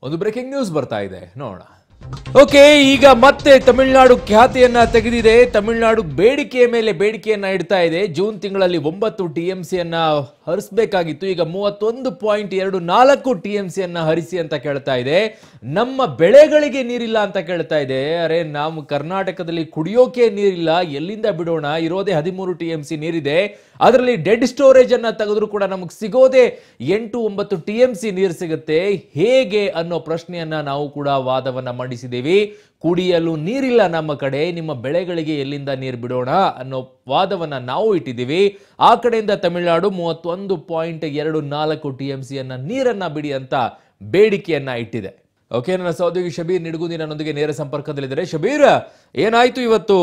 ಒಂದು breaking news ಬರ್ತಾ ಇದೆ ನೋಡೋಣ ಓಕೆ ಈಗ ಮತ್ತೆ ತಮಿಳುನಾಡು ಖ್ಯಾತಿಯನ್ನ ತೆಗೆದಿದೆ ತಮಿಳುನಾಡು ಬೇಡಿಕೆಯ ಮೇಲೆ ಬೇಡಿಕೆಯನ್ನ ಇಡ್ತಾ ಇದೆ ಜೂನ್ ತಿಂಗಳಲ್ಲಿ ಒಂಬತ್ತು ಟಿ ಎಂ ಸಿಯನ್ನ ಹರಿಸಬೇಕಾಗಿತ್ತು ಈಗ ಮೂವತ್ತೊಂದು ಪಾಯಿಂಟ್ ಎರಡು ನಾಲ್ಕು ಟಿ ಎಂ ಸಿಯನ್ನ ಹರಿಸಿ ಅಂತ ಕೇಳ್ತಾ ಇದೆ ನಮ್ಮ ಬೆಳೆಗಳಿಗೆ ನೀರಿಲ್ಲ ಅಂತ ಕೇಳ್ತಾ ಇದೆ ಅರೆ ನಾವು ಕರ್ನಾಟಕದಲ್ಲಿ ಕುಡಿಯೋಕೆ ನೀರಿಲ್ಲ ಎಲ್ಲಿಂದ ಬಿಡೋಣ ಇರೋದೇ ಹದಿಮೂರು ಟಿ ಎಂ ಸಿ ನೀರಿದೆ ಅದರಲ್ಲಿ ಡೆಡ್ ಸ್ಟೋರೇಜ್ ಅನ್ನ ತೆಗೆದ್ರು ಕೂಡ ನಮಗೆ ಸಿಗೋದೇ ಎಂಟು ಒಂಬತ್ತು ಟಿ ಎಂ ಸಿ ನೀರು ಸಿಗುತ್ತೆ ಹೇಗೆ ಅನ್ನೋ ಪ್ರಶ್ನೆಯನ್ನ ನಾವು ಕೂಡ ವಾದವನ್ನ ಮಂಡಿಸಿದ್ದೀವಿ ಕುಡಿಯಲು ನೀರಿಲ್ಲ ನಮ್ಮ ಕಡೆ ನಿಮ್ಮ ಬೆಳೆಗಳಿಗೆ ಎಲ್ಲಿಂದ ನೀರು ಬಿಡೋಣ ಅನ್ನೋ ವಾದವನ್ನ ನಾವು ಇಟ್ಟಿದ್ದೀವಿ ಆ ಕಡೆಯಿಂದ ತಮಿಳುನಾಡು ಮೂವತ್ತೊಂದು ಪಾಯಿಂಟ್ ಎರಡು ನಾಲ್ಕು ಟಿ ಎಂ ಸಿಯನ್ನ ನೀರನ್ನ ಬಿಡಿ ಅಂತ ಬೇಡಿಕೆಯನ್ನ ಇಟ್ಟಿದೆ ಓಕೆ ನನ್ನ ಸಹೋದ್ಯೋಗಿ ಶಬೀರ್ ನಿಡುಗುಂದಿ ನನ್ನೊಂದಿಗೆ ನೇರ ಸಂಪರ್ಕದಲ್ಲಿದ್ದಾರೆ ಶಬೀರ್ ಏನಾಯ್ತು ಇವತ್ತು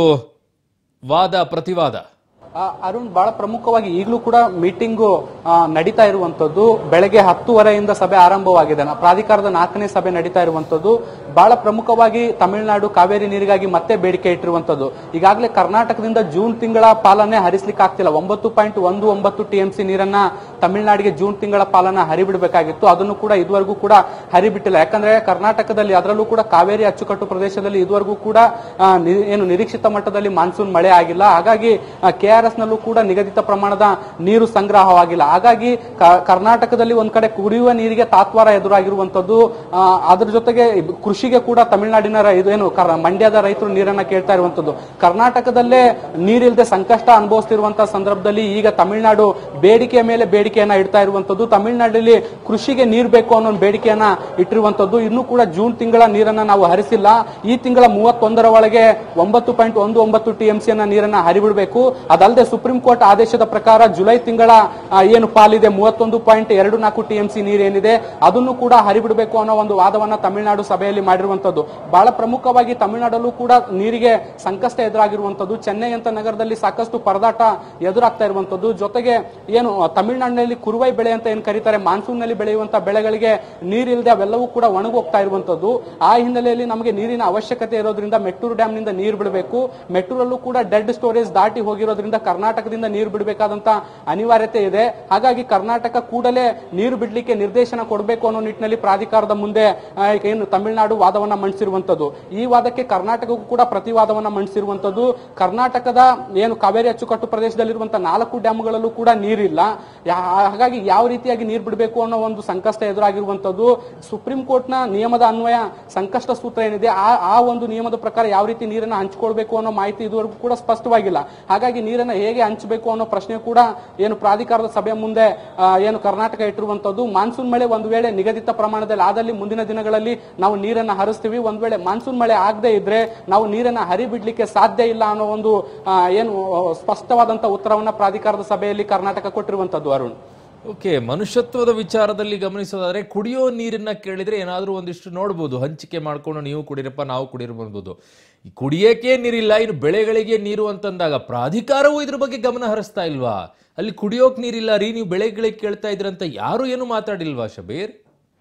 ವಾದ ಪ್ರತಿವಾದ ಆ, ಅರುಣ್ ಬಹಳ ಪ್ರಮುಖವಾಗಿ ಈಗಲೂ ಕೂಡ ಮೀಟಿಂಗು ನಡೀತಾ ಇರುವಂತದ್ದು ಬೆಳಗ್ಗೆ ಹತ್ತುವರೆಯಿಂದ ಸಭೆ ಆರಂಭವಾಗಿದೆ ನ- ಪ್ರಾಧಿಕಾರದ ನಾಲ್ಕನೇ ಸಭೆ ನಡೀತಾ ಇರುವಂತದ್ದು ಬಹಳ ಪ್ರಮುಖವಾಗಿ ತಮಿಳುನಾಡು ಕಾವೇರಿ ನೀರಿಗಾಗಿ ಮತ್ತೆ ಬೇಡಿಕೆ ಇಟ್ಟಿರುವಂತದ್ದು ಈಗಾಗಲೇ ಕರ್ನಾಟಕದಿಂದ ಜೂನ್ ತಿಂಗಳ ಪಾಲನೆ ಹರಿಸ್ಲಿಕ್ಕೆ ಆಗ್ತಿಲ್ಲ ಒಂಬತ್ತು ಪಾಯಿಂಟ್ ಒಂದು ಒಂಬತ್ತು ಟಿಎಂಸಿ ನೀರನ್ನ ತಮಿಳುನಾಡಿಗೆ ಜೂನ್ ತಿಂಗಳ ಪಾಲನ ಹರಿಬಿಡಬೇಕಾಗಿತ್ತು ಅದನ್ನು ಕೂಡ ಇದುವರೆಗೂ ಕೂಡ ಹರಿಬಿಟ್ಟಿಲ್ಲ ಯಾಕಂದ್ರೆ ಕರ್ನಾಟಕದಲ್ಲಿ ಅದರಲ್ಲೂ ಕೂಡ ಕಾವೇರಿ ಅಚ್ಚುಕಟ್ಟು ಪ್ರದೇಶದಲ್ಲಿ ಇದುವರೆಗೂ ಕೂಡ ಆ, ನಿ- ಏನು ನಿರೀಕ್ಷಿತ ಮಟ್ಟದಲ್ಲಿ ಮಾನ್ಸೂನ್ ಮಳೆ ಆಗಿಲ್ಲ ಹಾಗಾಗಿ ಕೆಆರ್ಎಸ್ ನಲ್ಲೂ ಕೂಡ ನಿಗದಿತ ಪ್ರಮಾಣದ ನೀರು ಸಂಗ್ರಹವಾಗಿಲ್ಲ ಹಾಗಾಗಿ ಕ- ಕರ್ನಾಟಕದಲ್ಲಿ ಒಂದ್ ಕಡೆ ಕುಡಿಯುವ ನೀರಿಗೆ ತಾತ್ವಾರ ಎದುರಾಗಿರುವಂತದ್ದು ಆ, ಅದ್ರ ಜೊತೆಗೆ ಇಬ್- ಕೃಷಿಗೆ ಕೂಡ ತಮಿಳುನಾಡಿನ ರೈ- ಇದು ಏನು ಕರ್- ಮಂಡ್ಯದ ರೈತರು ನೀರನ್ನ ಕೇಳ್ತಾ ಇರುವಂತದ್ದು ಕರ್ನಾಟಕದಲ್ಲೇ ನೀರಿಲ್ಲದೆ ಸಂಕಷ್ಟ ಅನುಭವಿಸ್ತಿರುವಂತಹ ಸಂದರ್ಭದಲ್ಲಿ ಈಗ ತಮಿಳುನಾಡು ಬೇಡಿಕೆಯ ಮೇಲೆ ಬೇಡಿಕೆಯನ್ನ ಇಡ್ತಾ ಇರುವಂತದ್ದು ತಮಿಳುನಾಡಲ್ಲಿ ಕೃಷಿಗೆ ನೀರ್ ಬೇಕು ಅನ್ನೋ ಒಂದು ಬೇಡಿಕೆಯನ್ನ ಇಟ್ಟಿರುವಂತದ್ದು ಇನ್ನೂ ಕೂಡ ಜೂನ್ ತಿಂಗಳ ನೀರನ್ನ ನಾವು ಹರಿಸಿಲ್ಲ ಈ ತಿಂಗಳ ಮೂವತ್ತೊಂದರ ಒಳಗೆ ಒಂಬತ್ತು ಪಾಯಿಂಟ್ ಒಂದು ಒಂಬತ್ತು ಟಿಎಂಸಿ ಅನ್ನ ನೀರನ್ನ ಹರಿಬಿಡಬೇಕು ಅದಲ್ಲದೆ ಸುಪ್ರೀಂ ಕೋರ್ಟ್ ಆದೇಶದ ಪ್ರಕಾರ ಜುಲೈ ತಿಂಗಳ ಆ, ಏನು ಪಾಲಿದೆ ಮೂವತ್ತೊಂದು ಪಾಯಿಂಟ್ ಎರಡು ನಾಲ್ಕು ಟಿಎಂಸಿ ನೀರೇನಿದೆ ಅದನ್ನು ಕೂಡ ಹರಿಬಿಡಬೇಕು ಅನ್ನೋ ಒಂದು ವಾದವನ್ನ ತಮಿಳುನಾಡು ಸಭೆಯಲ್ಲಿ ಮಾಡಿರುವಂತದ್ದು ಬಹಳ ಪ್ರಮುಖವಾಗಿ ತಮಿಳುನಾಡಲ್ಲೂ ಕೂಡ ನೀರಿಗೆ ಸಂಕಷ್ಟ ಎದುರಾಗಿರುವಂತದ್ದು ಚೆನ್ನೈ ಅಂತ ನಗರದಲ್ಲಿ ಸಾಕಷ್ಟು ಪರದಾಟ ಎದುರಾಗ್ತಾ ಇರುವಂತದ್ದು ಜೊತೆಗೆ ಏನು ಆ, ತಮಿಳುನಾಡಿನಲ್ಲಿ ಕುರುವೈ ಬೆಳೆ ಅಂತ ಏನ್ ಕರೀತಾರೆ ಮಾನ್ಸೂನ್ ನಲ್ಲಿ ಬೆಳೆಯುವಂತ ಬೆಳೆಗಳಿಗೆ ನೀರಿಲ್ಲದೆ ಅವೆಲ್ಲವೂ ಕೂಡ ಒಣಗೋಗ್ತಾ ಇರುವಂತದ್ದು ಆ ಹಿನ್ನೆಲೆಯಲ್ಲಿ ನಮಗೆ ನೀರಿನ ಅವಶ್ಯಕತೆ ಇರೋದ್ರಿಂದ ಮೆಟ್ಟೂರು ಡ್ಯಾಮ್ ನಿಂದ ನೀರು ಬಿಡಬೇಕು ಮೆಟ್ಟೂರಲ್ಲೂ ಕೂಡ ಡೆಡ್ ಸ್ಟೋರೇಜ್ ದಾಟಿ ಹೋಗಿರೋದ್ರಿಂದ ಕರ್ನಾಟಕದಿಂದ ನೀರು ಬಿಡಬೇಕಾದಂತ ಅನಿವಾರ್ಯತೆ ಇದೆ ಹಾಗಾಗಿ ಕರ್ನಾಟಕ ಕೂಡಲೇ ನೀರು ಬಿಡ್ಲಿಕ್ಕೆ ನಿರ್ದೇಶನ ಕೊಡಬೇಕು ಅನ್ನೋ ನಿಟ್ಟಿನಲ್ಲಿ ಪ್ರಾಧಿಕಾರದ ಮುಂದೆ ಆ, ಏನು ತಮಿಳುನಾಡು ವಾದವನ್ನ ಮಂಡಿಸಿರುವಂತದ್ದು ಈ ವಾದಕ್ಕೆ ಕರ್ನಾಟಕಕ್ಕೂ ಕೂಡ ಪ್ರತಿವಾದವನ್ನ ಮಂಡಿಸಿರುವಂತದ್ದು ಕರ್ನಾಟಕದ ಏನು ಕಾವೇರಿ ಅಚ್ಚುಕಟ್ಟು ಪ್ರದೇಶದಲ್ಲಿರುವಂತಹ ನಾಲ್ಕು ಡ್ಯಾಮ್ಗಳಲ್ಲೂ ಕೂಡ ನೀರಿಲ್ಲ ಯಾ- ಹಾಗಾಗಿ ಯಾವ ರೀತಿಯಾಗಿ ನೀರು ಬಿಡಬೇಕು ಅನ್ನೋ ಒಂದು ಸಂಕಷ್ಟ ಎದುರಾಗಿರುವಂತದ್ದು ಸುಪ್ರೀಂ ಕೋರ್ಟ್ನ ನಿಯಮದ ಅನ್ವಯ ಸಂಕಷ್ಟ ಸೂತ್ರ ಏನಿದೆ ಆ ಆ ಒಂದು ನಿಯಮದ ಪ್ರಕಾರ ಯಾವ ರೀತಿ ನೀರನ್ನ ಹಂಚಿಕೊಳ್ಬೇಕು ಅನ್ನೋ ಮಾಹಿತಿ ಇದುವರೆಗೂ ಕೂಡ ಸ್ಪಷ್ಟವಾಗಿಲ್ಲ ಹಾಗಾಗಿ ನೀರನ್ನ ಹೇಗೆ ಹಂಚಬೇಕು ಅನ್ನೋ ಪ್ರಶ್ನೆ ಕೂಡ ಏನು ಪ್ರಾಧಿಕಾರದ ಸಭೆಯ ಮುಂದೆ ಆ, ಏನು ಕರ್ನಾಟಕ ಇಟ್ಟಿರುವಂತದ್ದು ಮಾನ್ಸೂನ್ ಮಳೆ ಒಂದು ವೇಳೆ ನಿಗದಿತ ಪ್ರಮಾಣದಲ್ಲಿ ಆದಲ್ಲಿ ಮುಂದಿನ ದಿನಗಳಲ್ಲಿ ನಾವು ನೀರನ್ನ ಹರಿಸ್ತೀವಿ ಒಂದ್ ವೇಳೆ ಮಾನ್ಸೂನ್ ಮಳೆ ಆಗದೆ ಇದ್ರೆ ನಾವು ನೀರನ್ನ ಹರಿಬಿಡ್ಲಿಕ್ಕೆ ಸಾಧ್ಯ ಇಲ್ಲ ಅನ್ನೋ ಒಂದು ಆ, ಏನು ಆ, ಸ್ಪಷ್ಟವಾದಂತ ಉತ್ತರವನ್ನ ಪ್ರಾಧಿಕಾರದ ಸಭೆಯಲ್ಲಿ ಕರ್ನಾಟಕ ಕೊಟ್ಟಿರುವಂತದ್ದು ಅರುಣ್ ಓಕೆ ಮನುಷ್ಯತ್ವದ ವಿಚಾರದಲ್ಲಿ ಗಮನಿಸೋದಾದ್ರೆ ಕುಡಿಯೋ ನೀರನ್ನ ಕೇಳಿದ್ರೆ ಏನಾದರೂ ಒಂದಿಷ್ಟು ನೋಡ್ಬೋದು ಹಂಚಿಕೆ ಮಾಡ್ಕೊಂಡು ನೀವು ಕುಡಿರಪ್ಪ ನಾವು ಕುಡಿರ್ಬೋದು ಈ ಕುಡಿಯಕ್ಕೆ ನೀರಿಲ್ಲ ಇನ್ನು ಬೆಳೆಗಳಿಗೆ ನೀರು ಅಂತಂದಾಗ ಪ್ರಾಧಿಕಾರವು ಇದ್ರ ಬಗ್ಗೆ ಗಮನ ಹರಿಸ್ತಾ ಇಲ್ವಾ ಅಲ್ಲಿ ಕುಡಿಯೋಕ್ ನೀರಿಲ್ಲ ರೀ ನೀವು ಬೆಳೆಗಳಿಗೆ ಕೇಳ್ತಾ ಇದ್ರಂತ ಯಾರು ಏನು ಮಾತಾಡಿಲ್ವಾ ಶಬೀರ್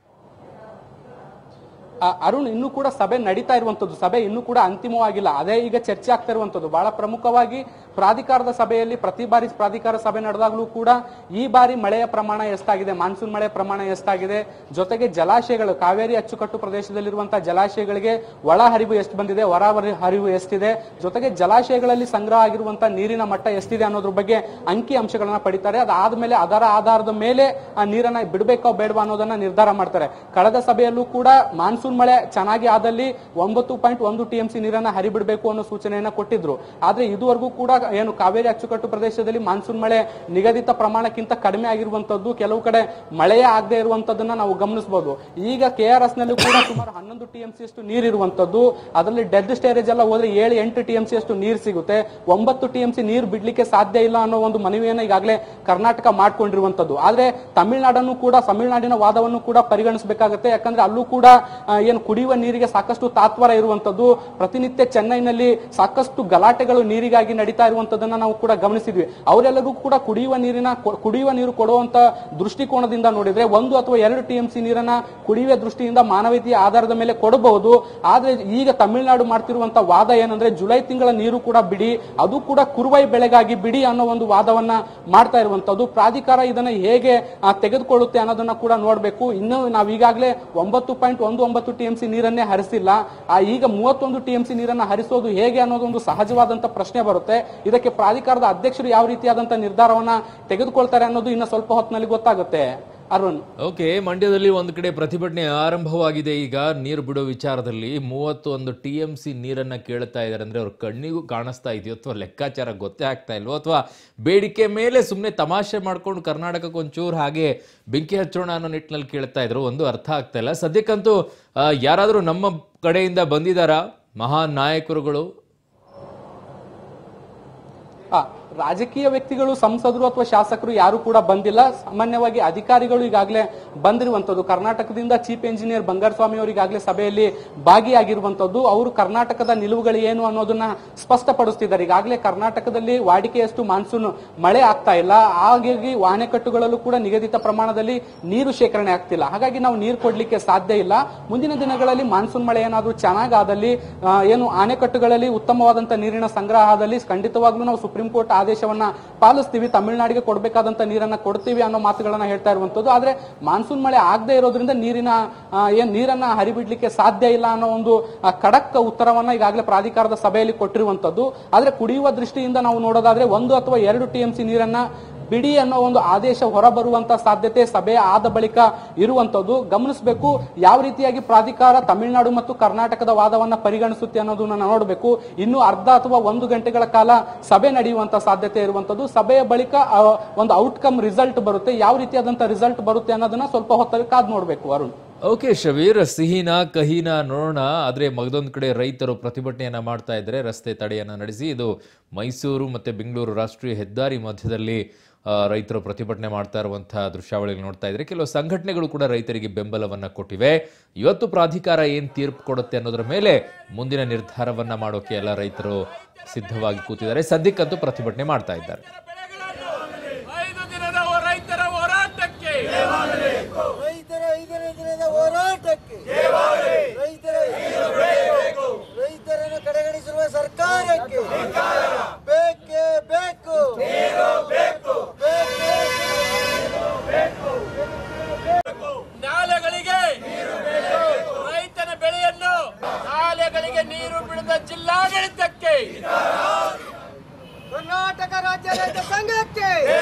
ಆ, ಅರುಣ್ ಇನ್ನೂ ಕೂಡ ಸಭೆ ನಡೀತಾ ಇರುವಂತದ್ದು ಸಭೆ ಇನ್ನೂ ಕೂಡ ಅಂತಿಮವಾಗಿಲ್ಲ ಅದೇ ಈಗ ಚರ್ಚೆ ಆಗ್ತಾ ಇರುವಂತದ್ದು ಬಹಳ ಪ್ರಮುಖವಾಗಿ ಪ್ರಾಧಿಕಾರದ ಸಭೆಯಲ್ಲಿ ಪ್ರತಿ ಬಾರಿ ಪ್ರಾಧಿಕಾರ ಸಭೆ ನಡೆದಾಗಲೂ ಕೂಡ ಈ ಬಾರಿ ಮಳೆಯ ಪ್ರಮಾಣ ಎಷ್ಟಾಗಿದೆ ಮಾನ್ಸೂನ್ ಮಳೆ ಪ್ರಮಾಣ ಎಷ್ಟಾಗಿದೆ ಜೊತೆಗೆ ಜಲಾಶಯಗಳು ಕಾವೇರಿ ಅಚ್ಚುಕಟ್ಟು ಪ್ರದೇಶದಲ್ಲಿರುವಂತಹ ಜಲಾಶಯಗಳಿಗೆ ಒಳ ಹರಿವು ಎಷ್ಟು ಬಂದಿದೆ ಹೊರ ಹರಿ- ಹರಿವು ಎಷ್ಟಿದೆ ಜೊತೆಗೆ ಜಲಾಶಯಗಳಲ್ಲಿ ಸಂಗ್ರಹ ಆಗಿರುವಂತಹ ನೀರಿನ ಮಟ್ಟ ಎಷ್ಟಿದೆ ಅನ್ನೋದ್ರ ಬಗ್ಗೆ ಅಂಕಿ ಅಂಶಗಳನ್ನ ಪಡಿತಾರೆ ಅದಾದ್ಮೇಲೆ ಅದರ ಆಧಾರದ ಮೇಲೆ ಆ ನೀರನ್ನ ಬಿಡಬೇಕೋ ಬೇಡವಾ ಅನ್ನೋದನ್ನ ನಿರ್ಧಾರ ಮಾಡ್ತಾರೆ ಕಳೆದ ಸಭೆಯಲ್ಲೂ ಕೂಡ ಮಾನ್ಸೂನ್ ಮಳೆ ಚೆನ್ನಾಗಿ ಆದಲ್ಲಿ ಒಂಬತ್ತು ಪಾಯಿಂಟ್ ಒಂದು ಟಿಎಂಸಿ ನೀರನ್ನ ಹರಿಬಿಡಬೇಕು ಅನ್ನೋ ಸೂಚನೆಯನ್ನ ಕೊಟ್ಟಿದ್ರು ಆದ್ರೆ ಇದುವರೆಗೂ ಕೂಡ ಏನು ಕಾವೇರಿ ಅಚ್ಚುಕಟ್ಟು ಪ್ರದೇಶದಲ್ಲಿ ಮಾನ್ಸೂನ್ ಮಳೆ ನಿಗದಿತ ಪ್ರಮಾಣಕ್ಕಿಂತ ಕಡಿಮೆ ಆಗಿರುವಂತದ್ದು ಕೆಲವು ಕಡೆ ಮಳೆಯೇ ಆಗದೆ ಇರುವಂತದ್ದನ್ನ ನಾವು ಗಮನಿಸಬಹುದು ಈಗ ಕೆಆರ್ಎಸ್ ನಲ್ಲಿ ಕೂಡ ಸುಮಾರು ಹನ್ನೊಂದು ಟಿಎಂಸಿ ಅಷ್ಟು ನೀರು ಇರುವಂತದ್ದು ಅದರಲ್ಲಿ ಡೆಡ್ ಸ್ಟೇರೇಜ್ ಎಲ್ಲ ಹೋದ್ರೆ ಏಳು ಎಂಟು ಟಿಎಂಸಿ ಅಷ್ಟು ನೀರು ಸಿಗುತ್ತೆ ಒಂಬತ್ತು ಟಿಎಂಸಿ ನೀರು ಬಿಡ್ಲಿಕ್ಕೆ ಸಾಧ್ಯ ಇಲ್ಲ ಅನ್ನೋ ಒಂದು ಮನವಿಯನ್ನ ಈಗಾಗಲೇ ಕರ್ನಾಟಕ ಮಾಡ್ಕೊಂಡಿರುವಂತದ್ದು ಆದ್ರೆ ತಮಿಳುನಾಡನ್ನು ಕೂಡ ತಮಿಳುನಾಡಿನ ವಾದವನ್ನು ಕೂಡ ಪರಿಗಣಿಸಬೇಕಾಗುತ್ತೆ ಯಾಕಂದ್ರೆ ಅಲ್ಲೂ ಕೂಡ ಆ, ಏನು ಕುಡಿಯುವ ನೀರಿಗೆ ಸಾಕಷ್ಟು ತಾತ್ವರ ಇರುವಂತದ್ದು ಪ್ರತಿನಿತ್ಯ ಚೆನ್ನೈನಲ್ಲಿ ಸಾಕಷ್ಟು ಗಲಾಟೆಗಳು ನೀರಿಗಾಗಿ ನಡೀತಾ ಇರುವಂತ ಇರುವಂತದನ್ನ ನಾವು ಕೂಡ ಗಮನಿಸಿದ್ವಿ ಅವರೆಲ್ಲರಿಗೂ ಕೂಡ ಕುಡಿಯುವ ನೀರಿನ ಕೊ- ಕುಡಿಯುವ ನೀರು ಕೊಡುವಂತ ದೃಷ್ಟಿಕೋನದಿಂದ ನೋಡಿದ್ರೆ ಒಂದು ಅಥವಾ ಎರಡು ಟಿಎಂಸಿ ನೀರನ್ನ ಕುಡಿಯುವ ದೃಷ್ಟಿಯಿಂದ ಮಾನವೀಯತೆಯ ಆಧಾರದ ಮೇಲೆ ಕೊಡಬಹುದು ಆದ್ರೆ ಈಗ ತಮಿಳುನಾಡು ಮಾಡ್ತಿರುವಂತ ವಾದ ಏನಂದ್ರೆ ಜುಲೈ ತಿಂಗಳ ನೀರು ಕೂಡ ಬಿಡಿ ಅದು ಕೂಡ ಕುರುವೈ ಬೆಳೆಗಾಗಿ ಬಿಡಿ ಅನ್ನೋ ಒಂದು ವಾದವನ್ನ ಮಾಡ್ತಾ ಇರುವಂತದ್ದು ಪ್ರಾಧಿಕಾರ ಇದನ್ನ ಹೇಗೆ ಆ, ತೆಗೆದುಕೊಳ್ಳುತ್ತೆ ಅನ್ನೋದನ್ನ ಕೂಡ ನೋಡಬೇಕು ಇನ್ನು ನಾವು ಈಗಾಗಲೇ ಒಂಬತ್ತು ಪಾಯಿಂಟ್ ಒಂದು ಒಂಬತ್ತು ಟಿಎಂಸಿ ನೀರನ್ನೇ ಹರಿಸಿಲ್ಲ ಆ ಈಗ ಮೂವತ್ತೊಂದು ಟಿಎಂಸಿ ನೀರನ್ನ ಹರಿಸೋದು ಹೇಗೆ ಅನ್ನೋದೊಂದು ಸಹಜವಾದಂತ ಪ್ರಶ್ನೆ ಬರುತ್ತೆ ಇದಕ್ಕೆ ಪ್ರಾಧಿಕಾರದ ಅಧ್ಯಕ್ಷರು ಯಾವ ರೀತಿಯಾದಂತ ನಿರ್ಧಾರವನ್ನ ತೆಗೆದುಕೊಳ್ತಾರೆ ಅನ್ನೋದು ಇನ್ನು ಸ್ವಲ್ಪ ಹೊತ್ತಿನಲ್ಲಿ ಗೊತ್ತಾಗುತ್ತೆ ಅರುಣ್ ಓಕೆ ಮಂಡ್ಯದಲ್ಲಿ ಒಂದು ಕಡೆ ಪ್ರತಿಭಟನೆ ಆರಂಭವಾಗಿದೆ ಈಗ ನೀರು ಬಿಡೋ ವಿಚಾರದಲ್ಲಿ ಮೂವತ್ತು ಒಂದು ಟಿ ಎಂ ಸಿ ನೀರನ್ನ ಕೇಳ್ತಾ ಇದ್ದಾರೆ ಅಂದ್ರೆ ಅವ್ರ ಕಣ್ಣಿಗೂ ಕಾಣಿಸ್ತಾ ಇದೆಯೋ ಅಥವಾ ಲೆಕ್ಕಾಚಾರ ಗೊತ್ತೇ ಆಗ್ತಾ ಇಲ್ವೋ ಅಥವಾ ಬೇಡಿಕೆ ಮೇಲೆ ಸುಮ್ಮನೆ ತಮಾಷೆ ಮಾಡ್ಕೊಂಡು ಕರ್ನಾಟಕಕ್ಕೆ ಒಂಚೂರು ಹಾಗೆ ಬೆಂಕಿ ಹಚ್ಚೋಣ ಅನ್ನೋ ನಿಟ್ಟಿನಲ್ಲಿ ಕೇಳ್ತಾ ಇದ್ರು ಒಂದು ಅರ್ಥ ಆಗ್ತಾ ಇಲ್ಲ ಸದ್ಯಕ್ಕಂತೂ ಆ, ಯಾರಾದರೂ ನಮ್ಮ ಕಡೆಯಿಂದ ಬಂದಿದ್ದಾರಾ ಮಹಾನ್ ನಾಯಕರುಗಳು ಆ, ರಾಜಕೀಯ ವ್ಯಕ್ತಿಗಳು ಸಂಸದರು ಅಥವಾ ಶಾಸಕರು ಯಾರು ಕೂಡ ಬಂದಿಲ್ಲ ಸಾಮಾನ್ಯವಾಗಿ ಅಧಿಕಾರಿಗಳು ಈಗಾಗಲೇ ಬಂದಿರುವಂತದ್ದು ಕರ್ನಾಟಕದಿಂದ ಚೀಫ್ ಇಂಜಿನಿಯರ್ ಬಂಗಾರಸ್ವಾಮಿ ಅವರು ಈಗಾಗಲೇ ಸಭೆಯಲ್ಲಿ ಭಾಗಿಯಾಗಿರುವಂತದ್ದು ಅವರು ಕರ್ನಾಟಕದ ನಿಲುವುಗಳು ಏನು ಅನ್ನೋದನ್ನ ಸ್ಪಷ್ಟಪಡಿಸ್ತಿದ್ದಾರೆ ಈಗಾಗಲೇ ಕರ್ನಾಟಕದಲ್ಲಿ ವಾಡಿಕೆಯಷ್ಟು ಮಾನ್ಸೂನ್ ಮಳೆ ಆಗ್ತಾ ಇಲ್ಲ ಹಾಗಾಗಿ ಆಣೆಕಟ್ಟುಗಳಲ್ಲೂ ಕೂಡ ನಿಗದಿತ ಪ್ರಮಾಣದಲ್ಲಿ ನೀರು ಶೇಖರಣೆ ಆಗ್ತಿಲ್ಲ ಹಾಗಾಗಿ ನಾವು ನೀರು ಕೊಡ್ಲಿಕ್ಕೆ ಸಾಧ್ಯ ಇಲ್ಲ ಮುಂದಿನ ದಿನಗಳಲ್ಲಿ ಮಾನ್ಸೂನ್ ಮಳೆ ಏನಾದ್ರೂ ಚೆನ್ನಾಗಾದಲ್ಲಿ ಆ, ಏನು ಆಣೆಕಟ್ಟುಗಳಲ್ಲಿ ಉತ್ತಮವಾದಂತ ನೀರಿನ ಸಂಗ್ರಹ ಆದಲ್ಲಿ ಖಂಡಿತವಾಗ್ಲೂ ನಾವು ಸುಪ್ರೀಂ ಕೋರ್ಟ್ ಆದೇಶವನ್ನ ಪಾಲಿಸ್ತೀವಿ ತಮಿಳುನಾಡಿಗೆ ಕೊಡಬೇಕಾದಂತ ನೀರನ್ನ ಕೊಡ್ತೀವಿ ಅನ್ನೋ ಮಾತುಗಳನ್ನ ಹೇಳ್ತಾ ಇರುವಂತದ್ದು ಆದ್ರೆ ಮಾನ್ಸೂನ್ ಮಳೆ ಆಗದೆ ಇರೋದ್ರಿಂದ ನೀರಿನ ಆ, ಏನ್ ನೀರನ್ನ ಹರಿಬಿಡ್ಲಿಕ್ಕೆ ಸಾಧ್ಯ ಇಲ್ಲ ಅನ್ನೋ ಒಂದು ಆ, ಖಡಕ್ ಉತ್ತರವನ್ನ ಈಗಾಗಲೇ ಪ್ರಾಧಿಕಾರದ ಸಭೆಯಲ್ಲಿ ಕೊಟ್ಟಿರುವಂತದ್ದು ಆದ್ರೆ ಕುಡಿಯುವ ದೃಷ್ಟಿಯಿಂದ ನಾವು ನೋಡೋದಾದ್ರೆ ಒಂದು ಅಥವಾ ಎರಡು ಟಿಎಂಸಿ ನೀರನ್ನ ಬಿಡಿ ಅನ್ನೋ ಒಂದು ಆದೇಶ ಹೊರಬರುವಂತ ಸಾಧ್ಯತೆ ಸಭೆ ಆದ ಬಳಿಕ ಇರುವಂತದ್ದು ಗಮನಿಸಬೇಕು ಯಾವ ರೀತಿಯಾಗಿ ಪ್ರಾಧಿಕಾರ ತಮಿಳುನಾಡು ಮತ್ತು ಕರ್ನಾಟಕದ ವಾದವನ್ನ ಪರಿಗಣಿಸುತ್ತೆ ಅನ್ನೋದನ್ನ ನಾವು ನೋಡಬೇಕು ಇನ್ನು ಅರ್ಧ ಅಥವಾ ಒಂದು ಗಂಟೆಗಳ ಕಾಲ ಸಭೆ ನಡೆಯುವಂತ ಸಾಧ್ಯತೆ ಇರುವಂತದ್ದು ಸಭೆಯ ಬಳಿಕ ಆ, ಒಂದು ಔಟ್ಕಮ್ ರಿಸಲ್ಟ್ ಬರುತ್ತೆ ಯಾವ ರೀತಿಯಾದಂತ ರಿಸಲ್ಟ್ ಬರುತ್ತೆ ಅನ್ನೋದನ್ನ ಸ್ವಲ್ಪ ಹೊತ್ತಲ್ಲಿ ಕಾದ್ ನೋಡ್ಬೇಕು ಅರುಣ್ ಓಕೆ ಶಬೀರ್ ಸಿಹಿನ ಕಹಿನ ನೋಡೋಣ ಆದರೆ ಮಗದೊಂದು ಕಡೆ ರೈತರು ಪ್ರತಿಭಟನೆಯನ್ನ ಮಾಡ್ತಾ ಇದ್ದಾರೆ ರಸ್ತೆ ತಡೆಯನ್ನ ನಡೆಸಿ ಇದು ಮೈಸೂರು ಮತ್ತೆ ಬೆಂಗಳೂರು ರಾಷ್ಟ್ರೀಯ ಹೆದ್ದಾರಿ ಮಧ್ಯದಲ್ಲಿ ಆ, ರೈತರು ಪ್ರತಿಭಟನೆ ಮಾಡ್ತಾ ಇರುವಂತಹ ದೃಶ್ಯಾವಳಿಗಳು ನೋಡ್ತಾ ಇದ್ರೆ ಕೆಲವು ಸಂಘಟನೆಗಳು ಕೂಡ ರೈತರಿಗೆ ಬೆಂಬಲವನ್ನ ಕೊಟ್ಟಿವೆ ಇವತ್ತು ಪ್ರಾಧಿಕಾರ ಏನ್ ತೀರ್ಪು ಕೊಡುತ್ತೆ ಅನ್ನೋದ್ರ ಮೇಲೆ ಮುಂದಿನ ನಿರ್ಧಾರವನ್ನ ಮಾಡೋಕೆ ಎಲ್ಲ ರೈತರು ಸಿದ್ಧವಾಗಿ ಕೂತಿದ್ದಾರೆ ಸದ್ಯಕ್ಕಂತೂ ಪ್ರತಿಭಟನೆ ಮಾಡ್ತಾ ಇದ್ದಾರೆ ಐದು ದಿನದ ರೈತರ ಹೋರಾಟಕ್ಕೆ ರೈತರ ಐದನೇ ದಿನದ ಹೋರಾಟಕ್ಕೆ ರೈತರ ರೈತರನ್ನು ಕಡೆಗಣಿಸಿರುವ ಸರ್ಕಾರಕ್ಕೆ ಬೇಕೇ ಬೇಕು ಬೇಕೇ ನಾಲೆಗಳಿಗೆ ರೈತನ ಬೆಳೆಯನ್ನು ನಾಲೆಗಳಿಗೆ ನೀರು ಬಿಡದ ಜಿಲ್ಲಾಡಳಿತಕ್ಕೆ ಕರ್ನಾಟಕ ರಾಜ್ಯ ರೈತ ಸಂಘಕ್ಕೆ